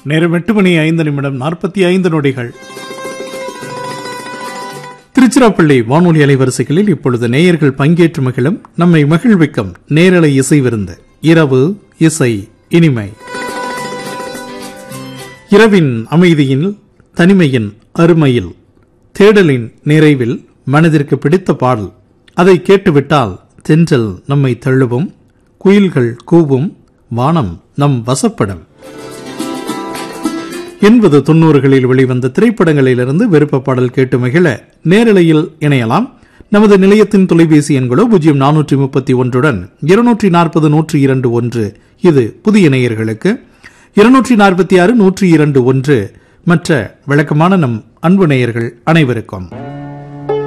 நேரம் எட்டு மணி ஐந்து நிமிடம் நாற்பத்தி ஐந்து நொடிகள் திருச்சிராப்பள்ளி வானொலி அலைவரிசைகளில் இப்பொழுது நேயர்கள் பங்கேற்று மகிழும் நம்மை மகிழ்விக்கும் நேரலை இசை விருந்து இரவு இசை இனிமை இரவின் அமைதியில் தனிமையின் அருமையில் தேடலின் நிறைவில் மனதிற்கு பிடித்த பாடல் அதை கேட்டுவிட்டால் தென்றல் நம்மை தழுவும் குயில்கள் கூவும் வானம் நம் வசப்படும் எண்பது தொண்ணூறுகளில் வெளிவந்த திரைப்படங்களிலிருந்து விருப்ப பாடல் கேட்டு மகிழ நேரலையில் இணையலாம் நமது நிலையத்தின் தொலைபேசி எண்களோ பூஜ்ஜியம் நானூற்றி முப்பத்தி ஒன்றுடன் இருநூற்றி நாற்பது நூற்றி இரண்டு ஒன்று இது புதிய நேயர்களுக்கு இருநூற்றி நாற்பத்தி ஆறு நூற்றி இரண்டு ஒன்று மற்ற விளக்கமான நம் அன்பு நேயர்கள் அனைவருக்கும்